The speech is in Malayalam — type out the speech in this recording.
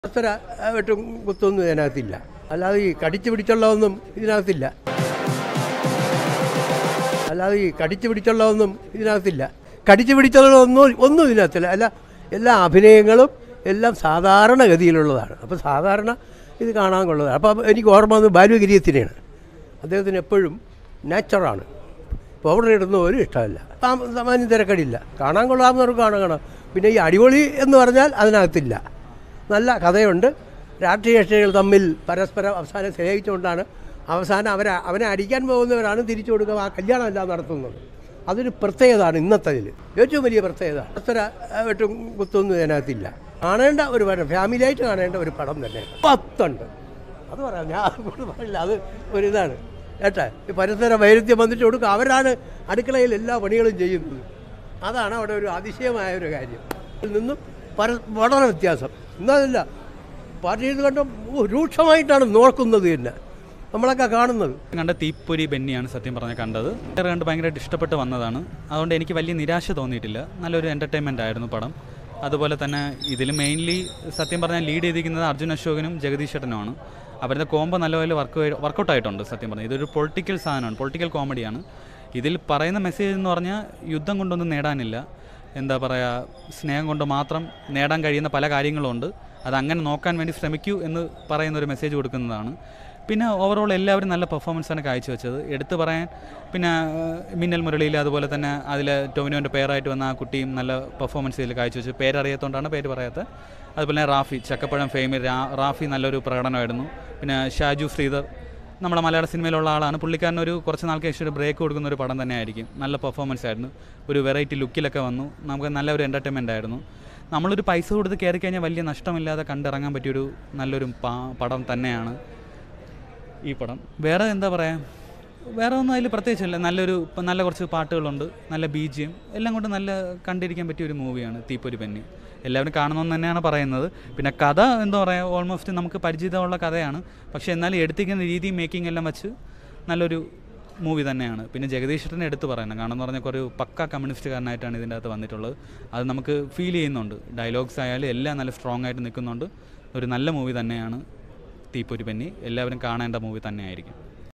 അത്ര വെട്ടും കുത്തൊന്നും ഇതിനകത്തില്ല അല്ലാതെ ഈ കടിച്ചു പിടിച്ചുള്ളതൊന്നും ഇതിനകത്തില്ല അല്ലാതെ ഈ കടിച്ചു പിടിച്ചുള്ളതൊന്നും ഇതിനകത്തില്ല കടിച്ചു പിടിച്ചുള്ളതൊന്നും ഒന്നും ഇതിനകത്തില്ല അല്ല എല്ലാ അഭിനയങ്ങളും എല്ലാം സാധാരണ ഗതിയിലുള്ളതാണ് അപ്പോൾ സാധാരണ ഇത് കാണാൻ കൊള്ളതാണ് അപ്പോൾ എനിക്ക് ഓർമ്മ വന്നത് ബാലുഗിരിയത്തിനെയാണ് അദ്ദേഹത്തിന് എപ്പോഴും നാച്ചറാണ് പൗഡർ ഇടുന്ന ഒരു ഇഷ്ടമല്ല താ- സാമാന്യം തിരക്കടില്ല കാണാൻ കൊള്ളാവുന്നവർക്ക് കാണാൻ കാണാം പിന്നെ ഈ അടിപൊളി എന്ന് പറഞ്ഞാൽ അതിനകത്തില്ല നല്ല കഥയുണ്ട് രാഷ്ട്രീയ കക്ഷികൾ തമ്മിൽ പരസ്പരം അവസാനം സ്നേഹിച്ചുകൊണ്ടാണ് അവസാനം അവരെ അവനെ അടിക്കാൻ പോകുന്നവരാണ് തിരിച്ചു കൊടുക്കുക ആ കല്യാണം എല്ലാം നടത്തുന്നത് അതൊരു പ്രത്യേകതയാണ് ഇന്നത്തതിൽ ഏറ്റവും വലിയ പ്രത്യേകത അത്ര വെട്ടും കുത്തൊന്നും ഇതിനകത്തില്ല കാണേണ്ട ഒരു പടം ഫാമിലിയായിട്ട് കാണേണ്ട ഒരു പടം തന്നെ പത്തുണ്ട് അത് പറയാം ഞാൻ അതുകൊണ്ട് പറയില്ല അത് ഒരിതാണ് കേട്ടാ ഈ പരസ്പര വൈരുദ്ധ്യം വന്നിട്ട് കൊടുക്കുക അവരാണ് അടുക്കളയിൽ എല്ലാ പണികളും ചെയ്യുന്നത് അതാണ് അവിടെ ഒരു അതിശയമായ ഒരു കാര്യം ഇതിൽ നിന്നും പര വളരെ വ്യത്യാസം എന്നതല്ല പാർട്ടിയിൽ കണ്ടും രൂക്ഷമായിട്ടാണ് നോക്കുന്നത് തന്നെ നമ്മളൊക്കെ കാണുന്നത് കണ്ട തീപ്പൊരി ബെന്നിയാണ് സത്യം പറഞ്ഞാൽ കണ്ടത് വേറെ കണ്ട് ഭയങ്കരമായിട്ട് ഇഷ്ടപ്പെട്ട് വന്നതാണ് അതുകൊണ്ട് എനിക്ക് വലിയ നിരാശ തോന്നിയിട്ടില്ല നല്ലൊരു എൻ്റർടൈൻമെൻ്റ് ആയിരുന്നു പടം അതുപോലെ തന്നെ ഇതിൽ മെയിൻലി സത്യം പറഞ്ഞാൽ ലീഡ് ചെയ്തിരിക്കുന്നത് അർജുൻ അശോകനും ജഗദീഷ് ചേട്ടനുമാണ് അവരുടെ കോംബോ നല്ലപോലെ വർക്ക് വർക്കൗട്ട് ആയിട്ടുണ്ട് സത്യം പറഞ്ഞാൽ ഇതൊരു പൊളിറ്റിക്കൽ സാധനമാണ് പൊളിറ്റിക്കൽ കോമഡിയാണ് ഇതിൽ പറയുന്ന മെസ്സേജ് എന്ന് പറഞ്ഞാൽ യുദ്ധം കൊണ്ടൊന്നും നേടാനില്ല എന്താ പറയുക സ്നേഹം കൊണ്ട് മാത്രം നേടാൻ കഴിയുന്ന പല കാര്യങ്ങളുണ്ട് അത് അങ്ങനെ നോക്കാൻ വേണ്ടി ശ്രമിക്കൂ എന്ന് പറയുന്ന ഒരു മെസ്സേജ് കൊടുക്കുന്നതാണ് പിന്നെ ഓവറോൾ എല്ലാവരും നല്ല പെർഫോമൻസാണ് കാഴ്ചവെച്ചത് എടുത്തു പറയാൻ പിന്നെ ആ, മിന്നൽ മുരളിയിൽ അതുപോലെ തന്നെ അതിൽ ടൊവിനോൻ്റെ പേരായിട്ട് വന്ന ആ കുട്ടിയും നല്ല പെർഫോമൻസ് ഇതിൽ കാഴ്ചവെച്ചു പേരറിയാത്തതുകൊണ്ടാണ് പേര് പറയാത്തത് അതുപോലെ തന്നെ റാഫി ചക്കപ്പഴം ഫെയിമിൽ റാഫി നല്ലൊരു പ്രകടനമായിരുന്നു പിന്നെ ഷാജു ശ്രീധർ നമ്മുടെ മലയാള സിനിമയിലുള്ള ആളാണ് പുള്ളിക്കാരൻ ഒരു കുറച്ച് നാൾക്ക് ശേഷം ഒരു ബ്രേക്ക് കൊടുക്കുന്ന ഒരു പടം തന്നെ ആയിരിക്കും നല്ല പെർഫോമൻസ് ആയിരുന്നു ഒരു വെറൈറ്റി ലുക്കിലൊക്കെ വന്നു നമുക്ക് നല്ല ഒരു എൻ്റർടൈൻമെൻ്റ് ആയിരുന്നു നമ്മളൊരു പൈസ കൊടുത്ത് കയറി കഴിഞ്ഞാൽ വലിയ നഷ്ടമില്ലാതെ കണ്ടിറങ്ങാൻ പറ്റിയൊരു നല്ലൊരു പാ- പടം തന്നെയാണ് ഈ പടം വേറെ എന്താ പറയുക വേറെ ഒന്നും അതിൽ പ്രത്യേകിച്ചില്ല നല്ലൊരു ഇപ്പം നല്ല കുറച്ച് പാട്ടുകളുണ്ട് നല്ല ബീജിയം എല്ലാം കൊണ്ട് നല്ല കണ്ടിരിക്കാൻ പറ്റിയ ഒരു മൂവിയാണ് തീപ്പൊരി പെന്നി എല്ലാവരും കാണണമെന്ന് തന്നെയാണ് പറയുന്നത് പിന്നെ കഥ എന്താ പറയുക ഓൾമോസ്റ്റ് നമുക്ക് പരിചിതമുള്ള കഥയാണ് പക്ഷേ എന്നാലും എടുത്തിരിക്കുന്ന രീതി മേക്കിംഗ് എല്ലാം വെച്ച് നല്ലൊരു മൂവി തന്നെയാണ് പിന്നെ ജഗദീശ്വരനെ എടുത്ത് പറയണം കാരണം എന്ന് പറഞ്ഞാൽ ഒരു പക്ക കമ്മ്യൂണിസ്റ്റുകാരനായിട്ടാണ് ഇതിൻ്റെ അകത്ത് വന്നിട്ടുള്ളത് അത് നമുക്ക് ഫീൽ ചെയ്യുന്നുണ്ട് ഡയലോഗ്സ് ആയാലും എല്ലാം നല്ല സ്ട്രോങ് ആയിട്ട് നിൽക്കുന്നുണ്ട് ഒരു നല്ല മൂവി തന്നെയാണ് തീപ്പൊരി പെന്നി എല്ലാവരും കാണേണ്ട മൂവി തന്നെയായിരിക്കും